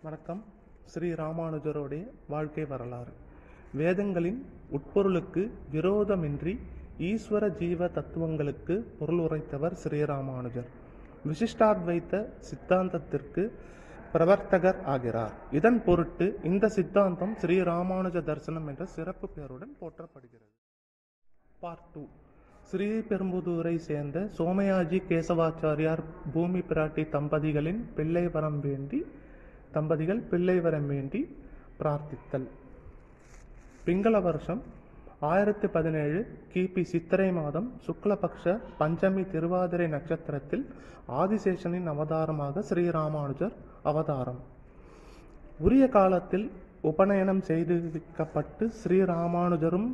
வணக்கம் ஸ்ரீ ராமானுஜருடைய வாழ்க்கை வரலாறு வேதங்களின் உட்பொருளுக்கு விரோதமின்றி ஈஸ்வர ஜீவ தத்துவங்களுக்கு பொருள் உரைத்தவர் ஸ்ரீராமானுஜர் விசிஷ்டாத்வைத்த சித்தாந்தத்திற்கு பிரவர்த்தகர் ஆகிறார் இதன் பொருட்டு இந்த சித்தாந்தம் ஸ்ரீ ராமானுஜ தரிசனம் என்ற சிறப்பு பெயருடன் போற்றப்படுகிறது பார்ட் டூ ஸ்ரீபெரும்புதூரை சேர்ந்த சோமயாஜி கேசவாச்சாரியார் பூமி பிராட்டி தம்பதிகளின் பிள்ளை வரம் வேண்டி தம்பதிகள் பிள்ளை வரம் வேண்டி பிரார்த்தித்தல் பிங்கள வருஷம் ஆயிரத்தி பதினேழு கிபி சித்திரை மாதம் சுக்லபக்ஷ பஞ்சமி திருவாதிரை நட்சத்திரத்தில் ஆதிசேஷனின் அவதாரமாக ஸ்ரீராமானுஜர் அவதாரம் உரிய காலத்தில் உபநயனம் செய்து வைக்கப்பட்டு ஸ்ரீராமானுஜரும்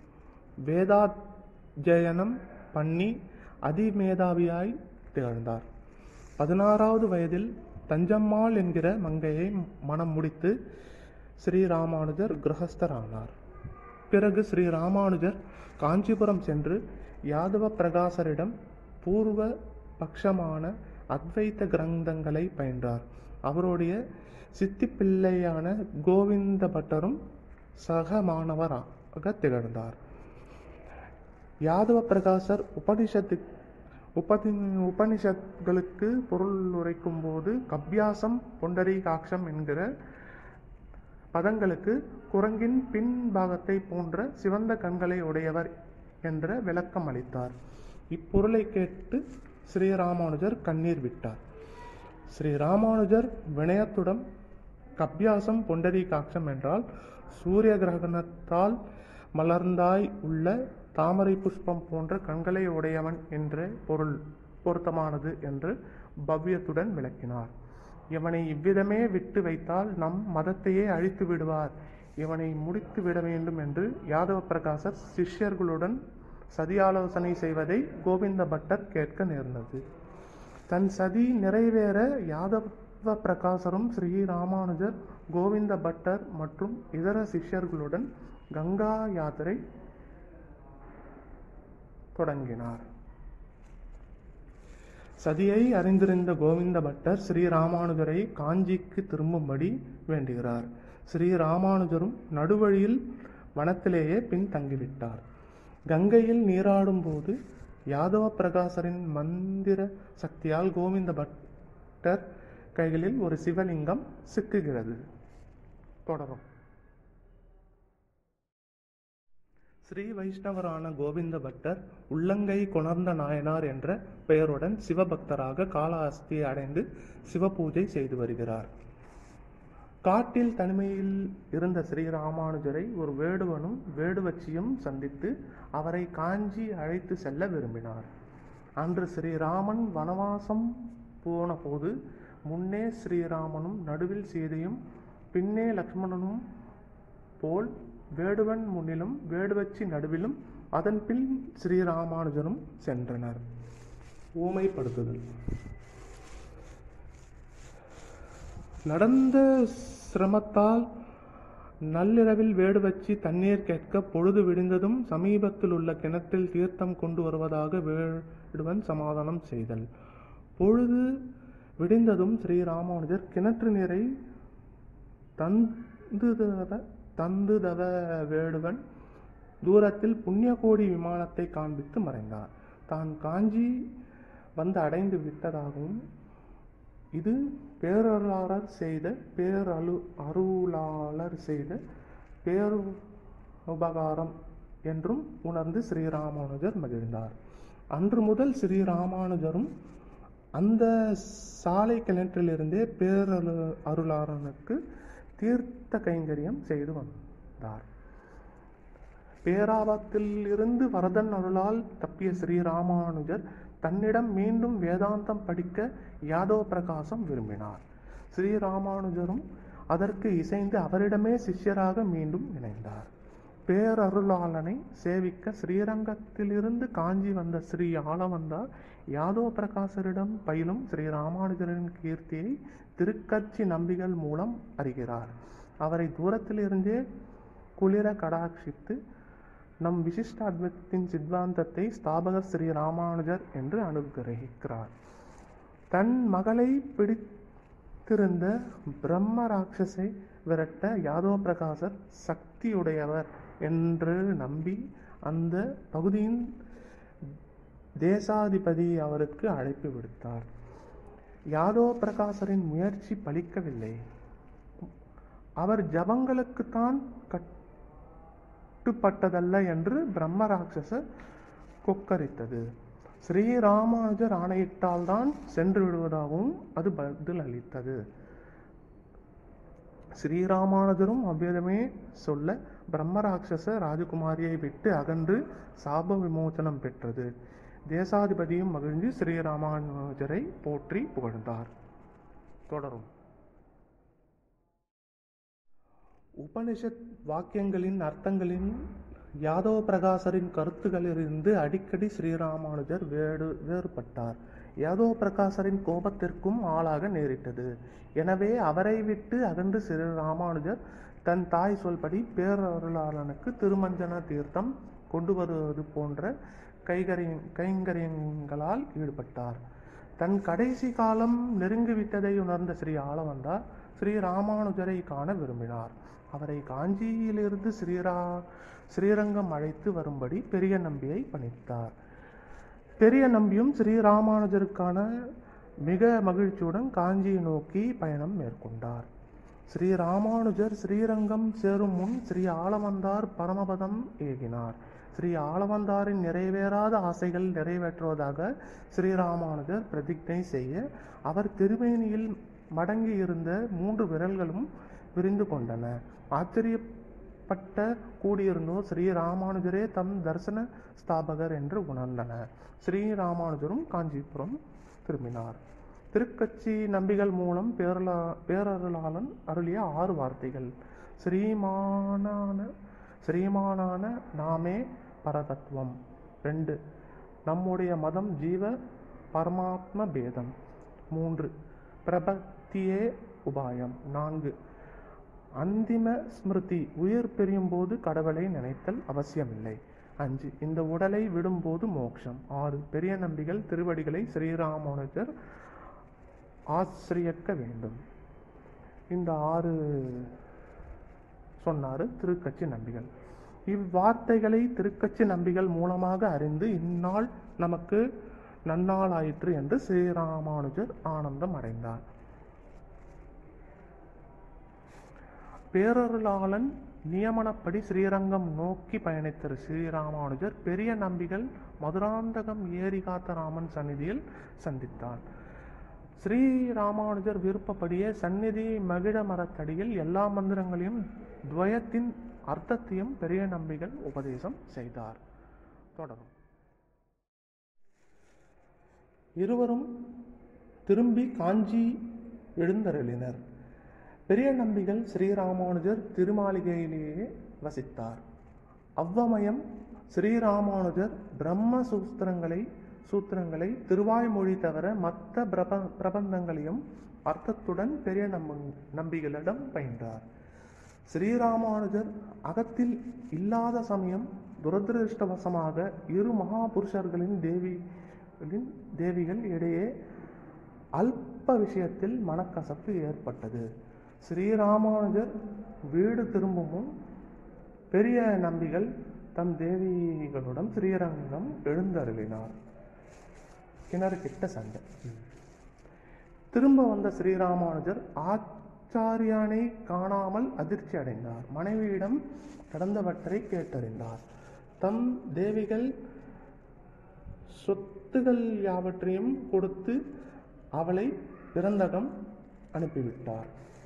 வேதாத்தியனம் பண்ணி அதிமேதாவியாய் திகழ்ந்தார் பதினாறாவது வயதில் தஞ்சம்மாள் என்கிற மங்கையை மனம் முடித்து ஸ்ரீராமானுஜர் கிரகஸ்தரானார் பிறகு ஸ்ரீ ராமானுஜர் காஞ்சிபுரம் சென்று யாதவ பிரகாசரிடம் பூர்வ பட்சமான அத்வைத்த கிரந்தங்களை பயின்றார் அவருடைய சித்தி பிள்ளையான கோவிந்த பட்டரும் சக மாணவராக திகழ்ந்தார் யாதவ பிரகாசர் உபனிஷத்து உபதி உபனிஷத்களுக்கு பொருள் உரைக்கும் போது கப்யாசம் பொண்டரீகாட்சம் என்கிற பதங்களுக்கு குரங்கின் பின்பாகத்தை போன்ற சிவந்த கண்களை உடையவர் என்ற விளக்கம் அளித்தார் இப்பொருளை கேட்டு ஸ்ரீராமானுஜர் கண்ணீர் விட்டார் ஸ்ரீ ராமானுஜர் வினயத்துடன் கப்யாசம் பொண்டரீகாட்சம் என்றால் சூரிய கிரகணத்தால் மலர்ந்தாய் உள்ள தாமரை புஷ்பம் போன்ற கண்களை உடையவன் என்ற பொருள் பொருத்தமானது என்று பவ்யத்துடன் விளக்கினார் இவனை இவ்விதமே விட்டு வைத்தால் நம் மதத்தையே அழித்து விடுவார் இவனை முடித்து விட வேண்டும் என்று யாதவ பிரகாசர் சிஷ்யர்களுடன் சதியாலோசனை செய்வதை கோவிந்த பட்டர் கேட்க நேர்ந்தது தன் சதி நிறைவேற யாதவ பிரகாசரும் ஸ்ரீ ராமானுஜர் கோவிந்த பட்டர் மற்றும் இதர சிஷ்யர்களுடன் கங்கா யாத்திரை தொடங்கினார் சதியை அறிந்திருந்த கோவிந்த பட்டர் ஸ்ரீ ராமானுஜரை காஞ்சிக்கு திரும்பும்படி வேண்டுகிறார் ஸ்ரீ ராமானுஜரும் நடுவழியில் வனத்திலேயே பின் தங்கிவிட்டார் கங்கையில் நீராடும் போது யாதவ பிரகாசரின் மந்திர சக்தியால் கோவிந்த பட்டர் கைகளில் ஒரு சிவலிங்கம் சிக்குகிறது தொடரும் ஸ்ரீ வைஷ்ணவரான கோவிந்த பட்டர் உள்ளங்கை கொணர்ந்த நாயனார் என்ற பெயருடன் சிவபக்தராக காலஹஸ்தியை அடைந்து சிவபூஜை செய்து வருகிறார் காட்டில் தனிமையில் இருந்த ஸ்ரீராமானுஜரை ஒரு வேடுவனும் வேடுவச்சியும் சந்தித்து அவரை காஞ்சி அழைத்து செல்ல விரும்பினார் அன்று ஸ்ரீராமன் வனவாசம் போன போது முன்னே ஸ்ரீராமனும் நடுவில் சீதையும் பின்னே லக்ஷ்மணனும் போல் வேடுவன் முன்னிலும் வேடுவச்சி நடுவிலும் அதன் பின் ஸ்ரீராமானுஜனும் சென்றனர் ஊமைப்படுத்துதல் நடந்த சிரமத்தால் நள்ளிரவில் வேடு வச்சு தண்ணீர் கேட்க பொழுது விடிந்ததும் சமீபத்தில் உள்ள கிணற்றில் தீர்த்தம் கொண்டு வருவதாக வேடுவன் சமாதானம் செய்தல் பொழுது விடிந்ததும் ஸ்ரீராமானுஜர் கிணற்று நீரை தந்துதவ தந்துதவ வேடுவன் தூரத்தில் புண்ணியகோடி விமானத்தை காண்பித்து மறைந்தார் தான் காஞ்சி வந்து அடைந்து விட்டதாகவும் இது பேரருளாளர் செய்த பேரலு அருளாளர் செய்த பேரு உபகாரம் என்றும் உணர்ந்து ஸ்ரீராமானுஜர் மகிழ்ந்தார் அன்று முதல் ஸ்ரீராமானுஜரும் அந்த சாலை கிணற்றிலிருந்தே பேரலு அருளாளனுக்கு தீர்த்த கைங்கரியம் செய்து வந்தார் பேராபத்தில் இருந்து வரதன் அருளால் தப்பிய ஸ்ரீராமானுஜர் தன்னிடம் மீண்டும் வேதாந்தம் படிக்க யாதவ பிரகாசம் விரும்பினார் ஸ்ரீராமானுஜரும் அதற்கு இசைந்து அவரிடமே சிஷ்யராக மீண்டும் இணைந்தார் பேரருளாளனை சேவிக்க ஸ்ரீரங்கத்திலிருந்து காஞ்சி வந்த ஸ்ரீ ஆளவந்தார் யாதவ பிரகாசரிடம் பயிலும் ஸ்ரீ ராமானுஜரின் கீர்த்தியை திருக்கட்சி நம்பிகள் மூலம் அறிகிறார் அவரை தூரத்திலிருந்தே குளிர கடாட்சித்து நம் விசிஷ்ட அத்வைத்தின் சித்தாந்தத்தை ஸ்தாபகர் ஸ்ரீ ராமானுஜர் என்று அனுகிரகிக்கிறார் தன் மகளை பிடி காத்திருந்த பிரம்ம ராட்சஸை விரட்ட யாதவ பிரகாசர் சக்தியுடையவர் என்று நம்பி அந்த பகுதியின் தேசாதிபதி அவருக்கு அழைப்பு விடுத்தார் யாதவ பிரகாசரின் முயற்சி பலிக்கவில்லை அவர் ஜபங்களுக்குத்தான் கட்டுப்பட்டதல்ல என்று பிரம்ம ராட்சசர் கொக்கரித்தது ஸ்ரீராமானுஜர் ஆணையிட்டால்தான் சென்று விடுவதாகவும் அது பதில் அளித்தது ஸ்ரீராமானுஜரும் அவ்விதமே சொல்ல பிரம்மராட்சச ராஜகுமாரியை விட்டு அகன்று சாப விமோசனம் பெற்றது தேசாதிபதியும் மகிழ்ந்து ஸ்ரீராமானுஜரை போற்றி புகழ்ந்தார் தொடரும் உபனிஷத் வாக்கியங்களின் அர்த்தங்களின் யாதவ பிரகாசரின் கருத்துக்களிலிருந்து அடிக்கடி ஸ்ரீராமானுஜர் வேடு வேறுபட்டார் யாதவ பிரகாசரின் கோபத்திற்கும் ஆளாக நேரிட்டது எனவே அவரை விட்டு அகன்று ஸ்ரீராமானுஜர் தன் தாய் சொல்படி பேரருளாளனுக்கு திருமஞ்சன தீர்த்தம் கொண்டு வருவது போன்ற கைகரி கைங்கரியங்களால் ஈடுபட்டார் தன் கடைசி காலம் நெருங்கிவிட்டதை உணர்ந்த ஸ்ரீ ஆளவந்தார் ஸ்ரீ ராமானுஜரை காண விரும்பினார் அவரை காஞ்சியிலிருந்து ஸ்ரீரா ஸ்ரீரங்கம் அழைத்து வரும்படி பெரிய நம்பியை பணித்தார் பெரிய நம்பியும் ஸ்ரீராமானுஜருக்கான மிக மகிழ்ச்சியுடன் காஞ்சியை நோக்கி பயணம் மேற்கொண்டார் ஸ்ரீ ராமானுஜர் ஸ்ரீரங்கம் சேரும் முன் ஸ்ரீ ஆளவந்தார் பரமபதம் ஏகினார் ஸ்ரீ ஆளவந்தாரின் நிறைவேறாத ஆசைகள் நிறைவேற்றுவதாக ஸ்ரீராமானுஜர் பிரதிஜை செய்ய அவர் திருமேனியில் மடங்கி இருந்த மூன்று விரல்களும் விரிந்து கொண்டன ஆச்சரியப்பட்ட கூடியிருந்தோர் ஸ்ரீ ராமானுஜரே தம் தரிசன ஸ்தாபகர் என்று உணர்ந்தனர் ஸ்ரீ ராமானுஜரும் காஞ்சிபுரம் திரும்பினார் திருக்கட்சி நம்பிகள் மூலம் பேரலா பேரருளாளன் அருளிய ஆறு வார்த்தைகள் ஸ்ரீமானான ஸ்ரீமானான நாமே பரதத்துவம் ரெண்டு நம்முடைய மதம் ஜீவ பரமாத்ம பேதம் மூன்று பிரபத்தியே உபாயம் நான்கு அந்திம ஸ்மிருதி உயிர் பிரியும் போது கடவுளை நினைத்தல் அவசியமில்லை அஞ்சு இந்த உடலை விடும்போது மோட்சம் ஆறு பெரிய நம்பிகள் திருவடிகளை ஸ்ரீராமானுஜர் ஆசிரியக்க வேண்டும் இந்த ஆறு சொன்னாரு திருக்கட்சி நம்பிகள் இவ்வார்த்தைகளை திருக்கட்சி நம்பிகள் மூலமாக அறிந்து இந்நாள் நமக்கு நன்னாள் ஆயிற்று என்று ஸ்ரீராமானுஜர் ஆனந்தம் அடைந்தார் பேரருளாளன் நியமனப்படி ஸ்ரீரங்கம் நோக்கி பயணித்த ஸ்ரீராமானுஜர் பெரிய நம்பிகள் மதுராந்தகம் ஏரிகாத்த ராமன் சந்நிதியில் சந்தித்தார் ஸ்ரீராமானுஜர் விருப்பப்படியே சந்நிதி மகிழ மரத்தடியில் எல்லா மந்திரங்களையும் துவயத்தின் அர்த்தத்தையும் பெரிய நம்பிகள் உபதேசம் செய்தார் தொடரும் இருவரும் திரும்பி காஞ்சி எழுந்தருளினர் பெரிய நம்பிகள் ஸ்ரீராமானுஜர் திருமாளிகையிலேயே வசித்தார் அவ்வமயம் ஸ்ரீராமானுஜர் பிரம்ம சூத்திரங்களை சூத்திரங்களை திருவாய்மொழி தவிர மற்ற பிரப பிரபந்தங்களையும் அர்த்தத்துடன் பெரிய நம்ப நம்பிகளிடம் பயின்றார் ஸ்ரீராமானுஜர் அகத்தில் இல்லாத சமயம் துரதிருஷ்டவசமாக இரு மகாபுருஷர்களின் தேவிகளின் தேவிகள் இடையே அல்ப விஷயத்தில் மனக்கசப்பு ஏற்பட்டது ஸ்ரீராமானுஜர் வீடு திரும்பும் முன் பெரிய நம்பிகள் தம் தேவிகளுடன் ஸ்ரீரங்கம் எழுந்தருளினார் கிணறு கிட்ட சண்டை திரும்ப வந்த ஸ்ரீராமானுஜர் ஆச்சாரியானை காணாமல் அதிர்ச்சி அடைந்தார் மனைவியிடம் கடந்தவற்றை கேட்டறிந்தார் தம் தேவிகள் சொத்துகள் யாவற்றையும் கொடுத்து அவளை பிறந்தகம் அனுப்பிவிட்டார்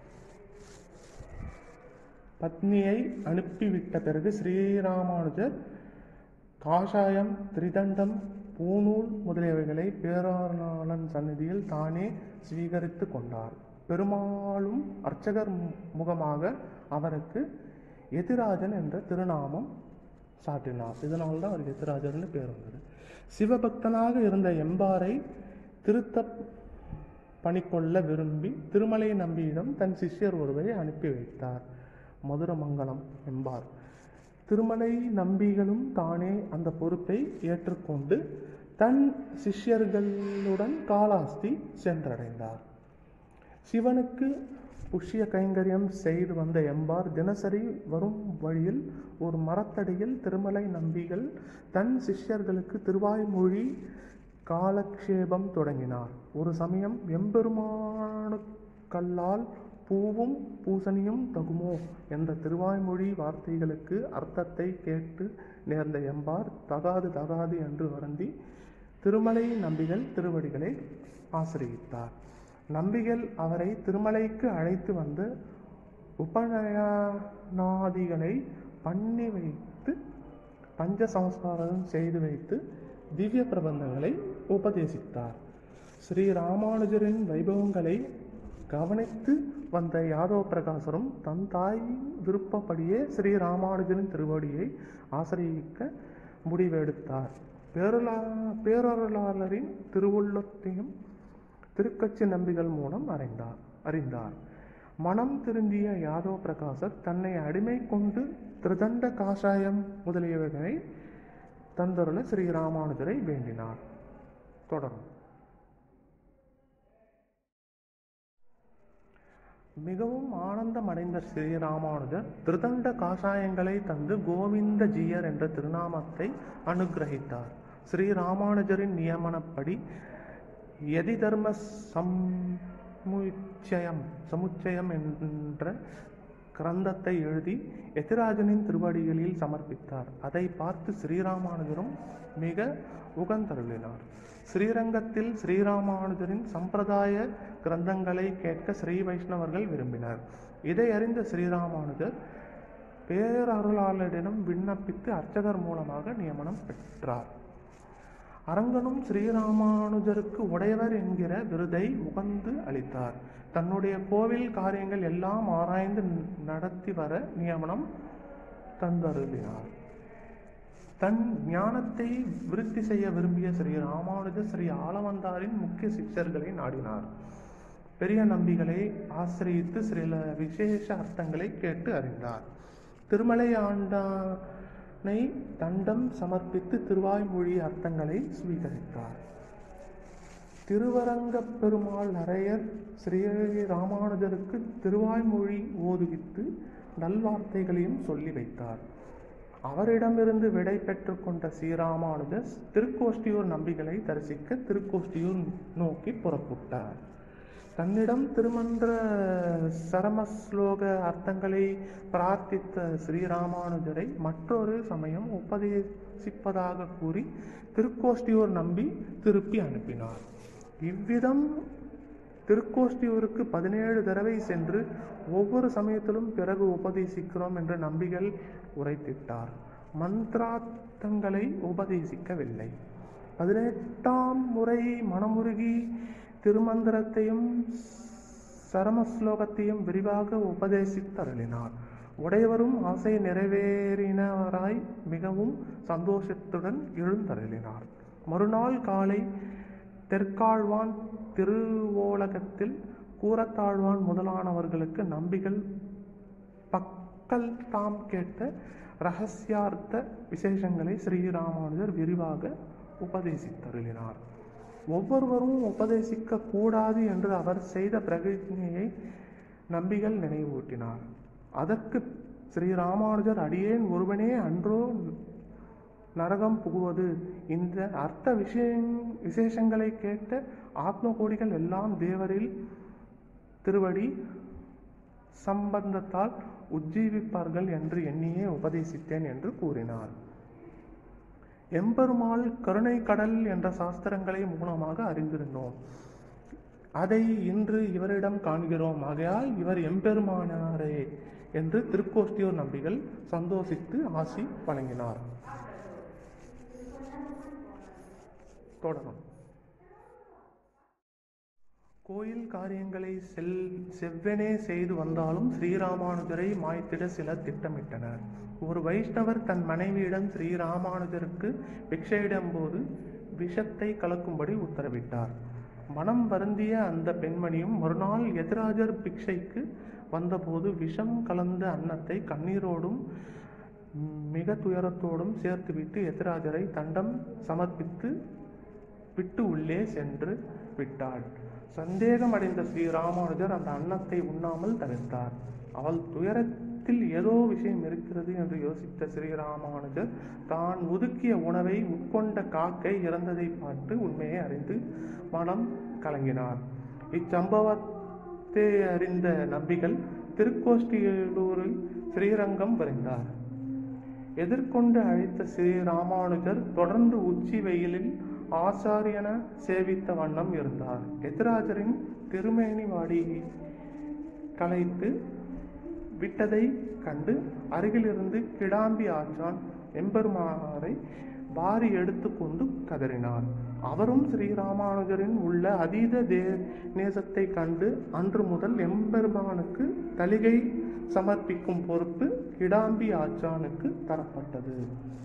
பத்னியை அனுப்பிவிட்ட பிறகு ஸ்ரீராமானுஜர் காஷாயம் திரிதண்டம் பூநூல் முதலியவைகளை பேராளன் சந்நிதியில் தானே ஸ்வீகரித்து கொண்டார் பெருமாளும் அர்ச்சகர் முகமாக அவருக்கு எதிராஜன் என்ற திருநாமம் சாட்டினார் இதனால்தான் தான் அவருக்கு எதிராஜர்னு பேர் வந்தது சிவபக்தனாக இருந்த எம்பாரை திருத்த பணிக்கொள்ள விரும்பி திருமலை நம்பியிடம் தன் சிஷ்யர் ஒருவரை அனுப்பி வைத்தார் மதுரமங்கலம் எம்பார் திருமலை நம்பிகளும் தானே அந்த பொறுப்பை ஏற்றுக்கொண்டு தன் சிஷ்யர்களுடன் காலாஸ்தி சென்றடைந்தார் சிவனுக்கு புஷ்ய கைங்கரியம் செய்து வந்த எம்பார் தினசரி வரும் வழியில் ஒரு மரத்தடியில் திருமலை நம்பிகள் தன் சிஷ்யர்களுக்கு திருவாய்மொழி காலக்ஷேபம் தொடங்கினார் ஒரு சமயம் எம்பெருமானுக்கல்லால் பூவும் பூசணியும் தகுமோ என்ற திருவாய்மொழி வார்த்தைகளுக்கு அர்த்தத்தை கேட்டு நேர்ந்த எம்பார் தகாது தகாது என்று வருந்தி திருமலை நம்பிகள் திருவடிகளை ஆசிரியத்தார் நம்பிகள் அவரை திருமலைக்கு அழைத்து வந்து உபநயனாதிகளை பண்ணி வைத்து பஞ்ச சம்ஸ்காரம் செய்து வைத்து திவ்ய பிரபந்தங்களை உபதேசித்தார் ஸ்ரீ ராமானுஜரின் வைபவங்களை கவனித்து வந்த யாதவ பிரகாசரும் தன் தாய் விருப்பப்படியே ஸ்ரீ ராமானுஜரின் திருவடியை ஆசிரியிக்க முடிவெடுத்தார் பேரலா பேரருளாளரின் திருவுள்ளத்தையும் திருக்கட்சி நம்பிகள் மூலம் அறிந்தார் அறிந்தார் மனம் திருந்திய யாதவ பிரகாசர் தன்னை அடிமை கொண்டு திருதண்ட காஷாயம் முதலியவைகளை தந்தருள ஸ்ரீ ராமானுஜரை வேண்டினார் தொடரும் மிகவும் ஆனந்தமடைந்த ஸ்ரீராமானுஜர் திருதண்ட காஷாயங்களை தந்து கோவிந்த ஜீயர் என்ற திருநாமத்தை அனுகிரகித்தார் ஸ்ரீராமானுஜரின் நியமனப்படி யதி தர்ம சமுச்சயம் சமுச்சயம் என்ற கிரந்தத்தை எழுதி எதிராஜனின் திருவடிகளில் சமர்ப்பித்தார் அதை பார்த்து ஸ்ரீராமானுஜரும் மிக உகந்தருளினார் ஸ்ரீரங்கத்தில் ஸ்ரீராமானுஜரின் சம்பிரதாய கிரந்தங்களை கேட்க ஸ்ரீ வைஷ்ணவர்கள் விரும்பினர் இதை அறிந்த ஸ்ரீராமானுஜர் பேரருளாளரிடம் விண்ணப்பித்து அர்ச்சகர் மூலமாக நியமனம் பெற்றார் அரங்கனும் ஸ்ரீராமானுஜருக்கு உடையவர் என்கிற விருதை உகந்து அளித்தார் தன்னுடைய கோவில் காரியங்கள் எல்லாம் ஆராய்ந்து நடத்தி வர நியமனம் தந்தருளினார் தன் ஞானத்தை விருத்தி செய்ய விரும்பிய ஸ்ரீ ராமானுஜர் ஸ்ரீ ஆலவந்தாரின் முக்கிய சிஷ்யர்களை நாடினார் பெரிய நம்பிகளை ஆசிரியத்து சில விசேஷ அர்த்தங்களை கேட்டு அறிந்தார் திருமலை ஆண்டானை தண்டம் சமர்ப்பித்து திருவாய்மொழி அர்த்தங்களை ஸ்வீகரித்தார் திருவரங்கப் பெருமாள் அரையர் ஸ்ரீ ராமானுஜருக்கு திருவாய்மொழி ஓதுவித்து நல்வார்த்தைகளையும் சொல்லி வைத்தார் அவரிடமிருந்து விடை பெற்றுக்கொண்ட ஸ்ரீராமானுஜர் திருக்கோஷ்டியூர் நம்பிகளை தரிசிக்க திருக்கோஷ்டியூர் நோக்கி புறப்பட்டார் தன்னிடம் திருமன்ற சரமஸ்லோக அர்த்தங்களை பிரார்த்தித்த ஸ்ரீராமானுஜரை மற்றொரு சமயம் உபதேசிப்பதாக கூறி திருக்கோஷ்டியூர் நம்பி திருப்பி அனுப்பினார் இவ்விதம் திருக்கோஷ்டியூருக்கு பதினேழு தடவை சென்று ஒவ்வொரு சமயத்திலும் பிறகு உபதேசிக்கிறோம் என்று நம்பிகள் உரைத்திட்டார் மந்திரார்த்தங்களை உபதேசிக்கவில்லை பதினெட்டாம் முறை மனமுருகி திருமந்திரத்தையும் சரமஸ்லோகத்தையும் விரிவாக உபதேசித்தருளினார் உடையவரும் ஆசை நிறைவேறினவராய் மிகவும் சந்தோஷத்துடன் எழுந்தருளினார் மறுநாள் காலை தெற்காழ்வான் திருவோலகத்தில் கூரத்தாழ்வான் முதலானவர்களுக்கு நம்பிகள் பக்கல் தாம் கேட்ட ரகசியார்த்த விசேஷங்களை ஸ்ரீராமானுஜர் விரிவாக உபதேசித்தருளினார் ஒவ்வொருவரும் உபதேசிக்க கூடாது என்று அவர் செய்த பிரதிஜையை நம்பிகள் நினைவூட்டினார் அதற்கு ஸ்ரீராமானுஜர் அடியேன் ஒருவனே அன்றோ நரகம் புகுவது இந்த அர்த்த விஷய விசேஷங்களை கேட்ட ஆத்ம கோடிகள் எல்லாம் தேவரில் திருவடி சம்பந்தத்தால் உஜ்ஜீவிப்பார்கள் என்று எண்ணியே உபதேசித்தேன் என்று கூறினார் எம்பெருமாள் கருணை கடல் என்ற சாஸ்திரங்களை மூலமாக அறிந்திருந்தோம் அதை இன்று இவரிடம் காண்கிறோம் ஆகையால் இவர் எம்பெருமானாரே என்று திருக்கோஷ்டியூர் நம்பிகள் சந்தோஷித்து ஆசி வழங்கினார் தொடரும் கோயில் காரியங்களை செல் செவ்வனே செய்து வந்தாலும் ஸ்ரீராமானுஜரை மாய்த்திட சிலர் திட்டமிட்டனர் ஒரு வைஷ்ணவர் தன் மனைவியிடம் ஸ்ரீராமானுஜருக்கு பிக்ஷையிடும்போது விஷத்தை கலக்கும்படி உத்தரவிட்டார் மனம் வருந்திய அந்த பெண்மணியும் மறுநாள் எதிராஜர் பிக்ஷைக்கு வந்தபோது விஷம் கலந்த அன்னத்தை கண்ணீரோடும் மிக துயரத்தோடும் சேர்த்துவிட்டு எதிராஜரை தண்டம் சமர்ப்பித்து விட்டு உள்ளே சென்று விட்டாள் சந்தேகமடைந்த ஸ்ரீ ராமானுஜர் அந்த அன்னத்தை உண்ணாமல் தவிர்த்தார் அவள் துயரத்தில் ஏதோ விஷயம் இருக்கிறது என்று யோசித்த ஸ்ரீ ராமானுஜர் தான் ஒதுக்கிய உணவை உட்கொண்ட காக்கை இறந்ததை பார்த்து உண்மையை அறிந்து மனம் கலங்கினார் இச்சம்பவத்தை அறிந்த நம்பிகள் திருக்கோஷ்டியூரில் ஸ்ரீரங்கம் விரைந்தார் எதிர்கொண்டு அழைத்த ஸ்ரீ ராமானுஜர் தொடர்ந்து உச்சி வெயிலில் ஆச்சாரியன சேவித்த வண்ணம் இருந்தார் எதிராஜரின் திருமேனி வாடி கலைத்து விட்டதை கண்டு அருகிலிருந்து கிடாம்பி ஆச்சான் எம்பெருமானாரை வாரி எடுத்துக்கொண்டு கதறினார் அவரும் ஸ்ரீராமானுஜரின் உள்ள அதீத தே நேசத்தை கண்டு அன்று முதல் எம்பெருமானுக்கு தலிகை சமர்ப்பிக்கும் பொறுப்பு கிடாம்பி ஆச்சானுக்கு தரப்பட்டது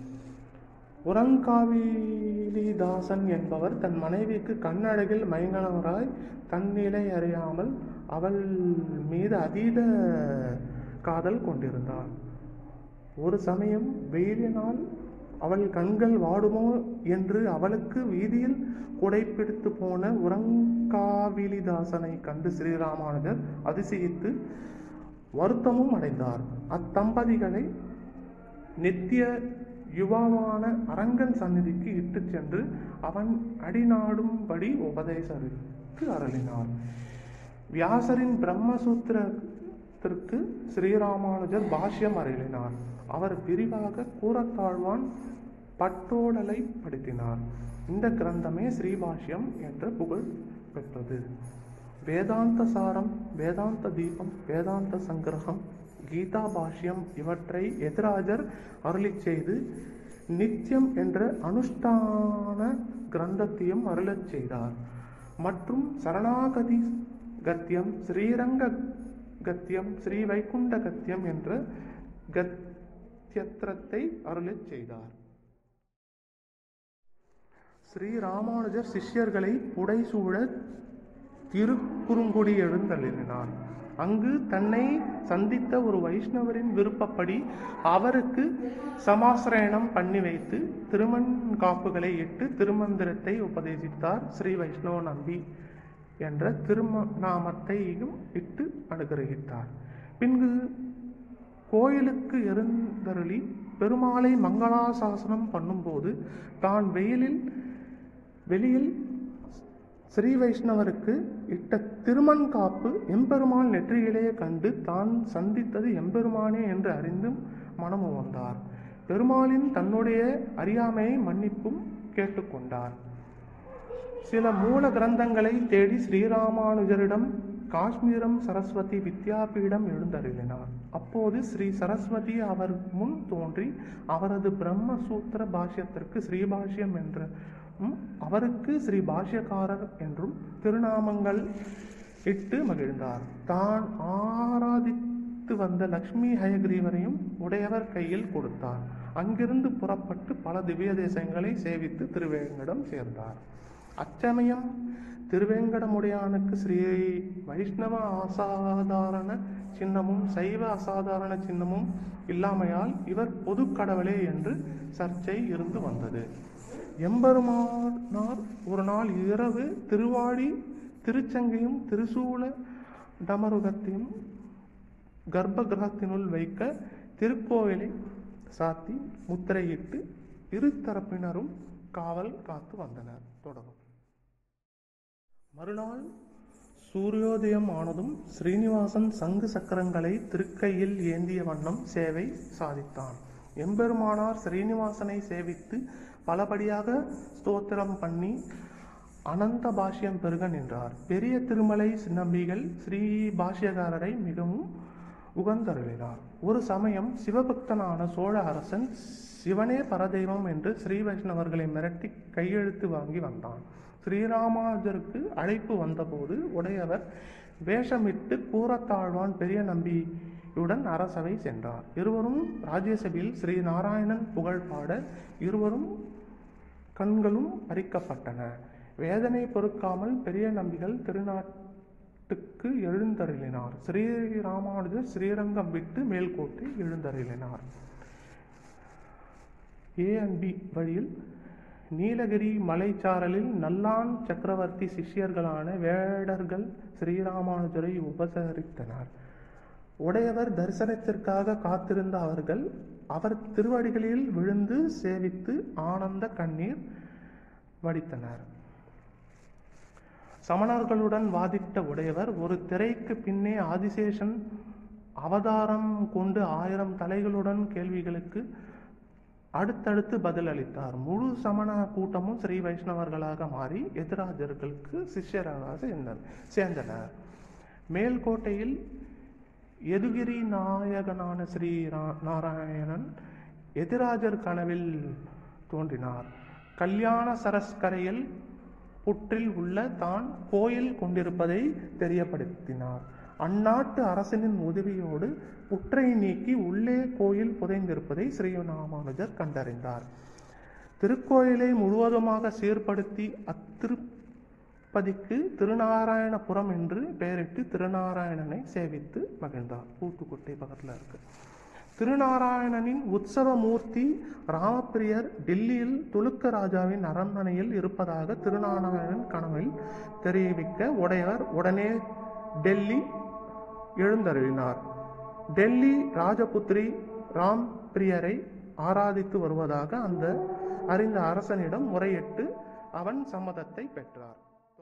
உரங்காவிலிதாசன் என்பவர் தன் மனைவிக்கு கண்ணழகில் மயங்கனவராய் தன்னிலை அறியாமல் அவள் மீது அதீத காதல் கொண்டிருந்தார் ஒரு சமயம் வெயிலினால் அவள் கண்கள் வாடுமோ என்று அவளுக்கு வீதியில் குடைப்பிடித்து போன உரங்காவிலிதாசனை கண்டு ஸ்ரீராமானுஜர் அதிசயித்து வருத்தமும் அடைந்தார் அத்தம்பதிகளை நித்திய யுவாவான அரங்கன் சந்நிதிக்கு இட்டுச் சென்று அவன் அடிநாடும்படி உபதேசருக்கு அருளினார் வியாசரின் பிரம்மசூத்திரத்திற்கு ஸ்ரீராமானுஜர் பாஷ்யம் அருளினார் அவர் விரிவாக கூறத்தாழ்வான் பட்டோடலை படுத்தினார் இந்த கிரந்தமே ஸ்ரீபாஷ்யம் என்ற புகழ் பெற்றது வேதாந்த சாரம் வேதாந்த தீபம் வேதாந்த சங்கிரகம் கீதா பாஷ்யம் இவற்றை எதிராஜர் அருளிச் செய்து நித்தியம் என்ற அனுஷ்டான கிரந்தத்தையும் அருளச் செய்தார் மற்றும் சரணாகதி கத்தியம் ஸ்ரீரங்க கத்தியம் ஸ்ரீ வைகுண்ட கத்தியம் என்ற கத்தியத்திரத்தை அருளச் செய்தார் ஸ்ரீ ராமானுஜர் சிஷ்யர்களை புடைசூழ திருக்குறுங்குடி எழுந்தள்ளினார் அங்கு தன்னை சந்தித்த ஒரு வைஷ்ணவரின் விருப்பப்படி அவருக்கு சமாசிரயணம் பண்ணி வைத்து திருமண் காப்புகளை இட்டு திருமந்திரத்தை உபதேசித்தார் ஸ்ரீ வைஷ்ணவ நம்பி என்ற திருநாமத்தையும் இட்டு அனுகிரகித்தார் பின்பு கோயிலுக்கு எழுந்தருளி பெருமாளை மங்களாசாசனம் பண்ணும்போது தான் வெயிலில் வெளியில் ஸ்ரீ வைஷ்ணவருக்கு இட்ட திருமண் காப்பு எம்பெருமான் நெற்றியிலே கண்டு தான் சந்தித்தது எம்பெருமானே என்று அறிந்து மனம் உணர்ந்தார் பெருமாளின் தன்னுடைய அறியாமையை மன்னிப்பும் கேட்டுக்கொண்டார் சில மூல கிரந்தங்களை தேடி ஸ்ரீராமானுஜரிடம் காஷ்மீரம் சரஸ்வதி வித்யாபீடம் எழுந்தருளினார் அப்போது ஸ்ரீ சரஸ்வதி அவர் முன் தோன்றி அவரது பிரம்மசூத்திர பாஷ்யத்திற்கு ஸ்ரீபாஷ்யம் என்ற அவருக்கு ஸ்ரீ பாஷ்யக்காரர் என்றும் திருநாமங்கள் இட்டு மகிழ்ந்தார் தான் ஆராதித்து வந்த லக்ஷ்மி ஹயக்ரீவரையும் உடையவர் கையில் கொடுத்தார் அங்கிருந்து புறப்பட்டு பல திவ்ய தேசங்களை சேவித்து திருவேங்கடம் சேர்ந்தார் அச்சமயம் திருவேங்கடமுடையானுக்கு ஸ்ரீ வைஷ்ணவ அசாதாரண சின்னமும் சைவ அசாதாரண சின்னமும் இல்லாமையால் இவர் பொது கடவுளே என்று சர்ச்சை இருந்து வந்தது எம்பெருமானார் ஒரு நாள் இரவு திருவாடி திருச்சங்கையும் திருசூல டமருகத்தையும் கர்ப்ப கிரகத்தினுள் வைக்க திருக்கோவிலை சாத்தி முத்திரையிட்டு இரு தரப்பினரும் காவல் காத்து வந்தனர் தொடரும் மறுநாள் சூரியோதயம் ஆனதும் ஸ்ரீனிவாசன் சங்கு சக்கரங்களை திருக்கையில் ஏந்திய வண்ணம் சேவை சாதித்தான் எம்பெருமானார் ஸ்ரீனிவாசனை சேவித்து பலபடியாக ஸ்தோத்திரம் பண்ணி அனந்த பாஷ்யம் பெருக நின்றார் பெரிய திருமலை நம்பிகள் ஸ்ரீ பாஷ்யகாரரை மிகவும் உகந்தருளினார் ஒரு சமயம் சிவபக்தனான சோழ அரசன் சிவனே பரதெய்வம் என்று ஸ்ரீ வைஷ்ணவர்களை மிரட்டி கையெழுத்து வாங்கி வந்தான் ஸ்ரீராமானுஜருக்கு அழைப்பு வந்தபோது உடையவர் வேஷமிட்டு கூறத்தாழ்வான் பெரிய நம்பியுடன் அரசவை சென்றார் இருவரும் ராஜ்யசபையில் ஸ்ரீ நாராயணன் புகழ் பாட இருவரும் கண்களும் பறிக்கப்பட்டன வேதனை பொறுக்காமல் பெரிய நம்பிகள் திருநாட்டுக்கு எழுந்தருளினார் ஸ்ரீராமானுஜர் ஸ்ரீரங்கம் விட்டு மேல்கோட்டை எழுந்தருளினார் ஏ அண்ட் பி வழியில் நீலகிரி மலைச்சாரலில் நல்லான் சக்கரவர்த்தி சிஷ்யர்களான வேடர்கள் ஸ்ரீராமானுஜரை உபசரித்தனர் உடையவர் தரிசனத்திற்காக காத்திருந்த அவர்கள் அவர் திருவடிகளில் விழுந்து சேவித்து ஆனந்த கண்ணீர் வடித்தனர் சமணர்களுடன் வாதிட்ட உடையவர் ஒரு திரைக்கு பின்னே ஆதிசேஷன் அவதாரம் கொண்டு ஆயிரம் தலைகளுடன் கேள்விகளுக்கு அடுத்தடுத்து பதில் அளித்தார் முழு சமண கூட்டமும் ஸ்ரீ வைஷ்ணவர்களாக மாறி எதிராஜர்களுக்கு சிஷ்யராக சேர்ந்தனர் சேர்ந்தனர் மேல்கோட்டையில் எதுகிரி நாயகனான ஸ்ரீ ரா- நாராயணன் எதிராஜர் கனவில் தோன்றினார் கல்யாண சரஸ்கரையில் புற்றில் உள்ள தான் கோயில் கொண்டிருப்பதை தெரியப்படுத்தினார் அந்நாட்டு அரசனின் உதவியோடு புற்றை நீக்கி உள்ளே கோயில் புதைந்திருப்பதை ஸ்ரீராமானுஜர் கண்டறிந்தார் திருக்கோயிலை முழுவதுமாக சீர்படுத்தி அத்திருப்பதிக்கு திருநாராயணபுரம் என்று பெயரிட்டு திருநாராயணனை சேவித்து மகிழ்ந்தார் ஊத்துக்கோட்டை பக்கத்தில் இருக்கு திருநாராயணனின் உற்சவ மூர்த்தி ராமப்பிரியர் டெல்லியில் துலுக்க ராஜாவின் அரண்மனையில் இருப்பதாக திருநாராயணன் கனவில் தெரிவிக்க உடையவர் உடனே டெல்லி எழுந்தருளினார் டெல்லி ராஜபுத்திரி ராம் பிரியரை ஆராதித்து வருவதாக அந்த அறிந்த அரசனிடம் முறையிட்டு அவன் சம்மதத்தை பெற்றார்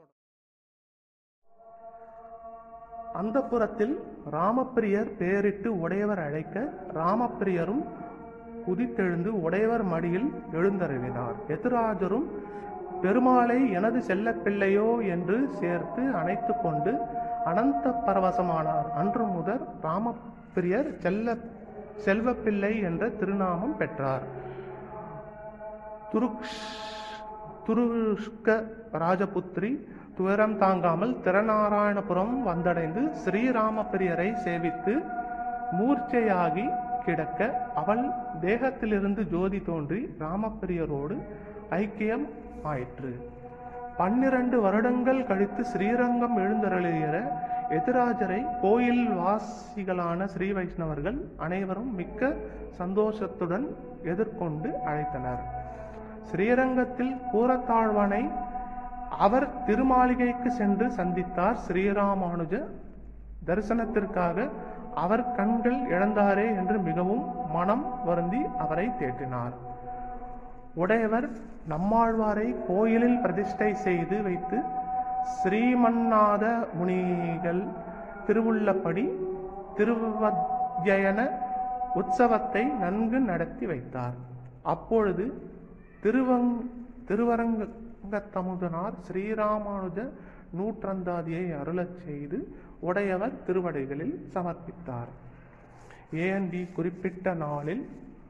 அந்த புறத்தில் ராமப்பிரியர் பெயரிட்டு உடையவர் அழைக்க ராமப்பிரியரும் குதித்தெழுந்து உடையவர் மடியில் எழுந்தருளினார் எதிராஜரும் பெருமாளை எனது செல்லப்பிள்ளையோ என்று சேர்த்து அணைத்து கொண்டு அனந்த பரவசமானார் அன்று முதல் ராமப்பிரியர் செல்ல செல்வப்பிள்ளை என்ற திருநாமம் பெற்றார் துருக்ஷ் துருஷ்க ராஜபுத்திரி துயரம் தாங்காமல் திருநாராயணபுரம் வந்தடைந்து ஸ்ரீராமபிரியரை சேவித்து மூர்ச்சையாகி கிடக்க அவள் தேகத்திலிருந்து ஜோதி தோன்றி ராமப்பிரியரோடு ஐக்கியம் ஆயிற்று பன்னிரண்டு வருடங்கள் கழித்து ஸ்ரீரங்கம் எழுந்தருளிய எதிராஜரை கோயில் வாசிகளான ஸ்ரீ வைஷ்ணவர்கள் அனைவரும் மிக்க சந்தோஷத்துடன் எதிர்கொண்டு அழைத்தனர் ஸ்ரீரங்கத்தில் கூரத்தாழ்வானை அவர் திருமாளிகைக்கு சென்று சந்தித்தார் ஸ்ரீராமானுஜ தரிசனத்திற்காக அவர் கண்கள் இழந்தாரே என்று மிகவும் மனம் வருந்தி அவரை தேற்றினார் உடையவர் நம்மாழ்வாரை கோயிலில் பிரதிஷ்டை செய்து வைத்து ஸ்ரீமன்னாத முனிகள் திருவுள்ளப்படி திருவத்யயன உற்சவத்தை நன்கு நடத்தி வைத்தார் அப்பொழுது திருவங் திருவரங்கத்தமுதனார் ஸ்ரீராமானுஜ நூற்றந்தாதியை அருளச் செய்து உடையவர் திருவடிகளில் சமர்ப்பித்தார் ஏந்தி குறிப்பிட்ட நாளில்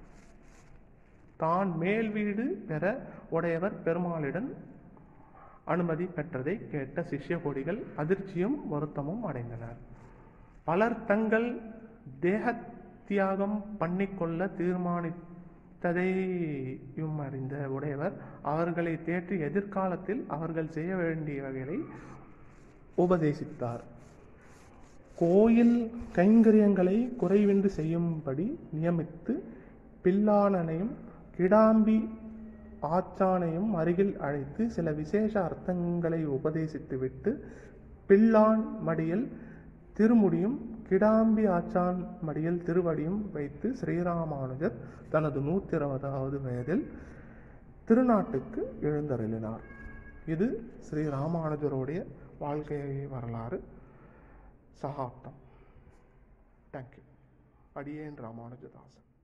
தான் மேல் வீடு பெற உடையவர் பெருமாளிடம் அனுமதி பெற்றதை கேட்ட சிஷ்ய கொடிகள் அதிர்ச்சியும் வருத்தமும் அடைந்தனர் பலர் தங்கள் தேக தியாகம் பண்ணிக்கொள்ள தீர்மானித்ததையும் அறிந்த உடையவர் அவர்களை தேற்றி எதிர்காலத்தில் அவர்கள் செய்ய வேண்டியவைகளை உபதேசித்தார் கோயில் கைங்கரியங்களை குறைவின்றி செய்யும்படி நியமித்து பில்லானனையும் கிடாம்பி ஆச்சானையும் அருகில் அழைத்து சில விசேஷ அர்த்தங்களை உபதேசித்துவிட்டு பில்லான் மடியில் திருமுடியும் கிடாம்பி ஆச்சான் மடியில் திருவடியும் வைத்து ஸ்ரீராமானுஜர் தனது நூற்றி இருபதாவது வயதில் திருநாட்டுக்கு எழுந்தருளினார் இது ஸ்ரீ ராமானுஜருடைய வாழ்க்கை வரலாறு சகாப்தம் தேங்க்யூ அடியேன் ராமானுஜதாசன்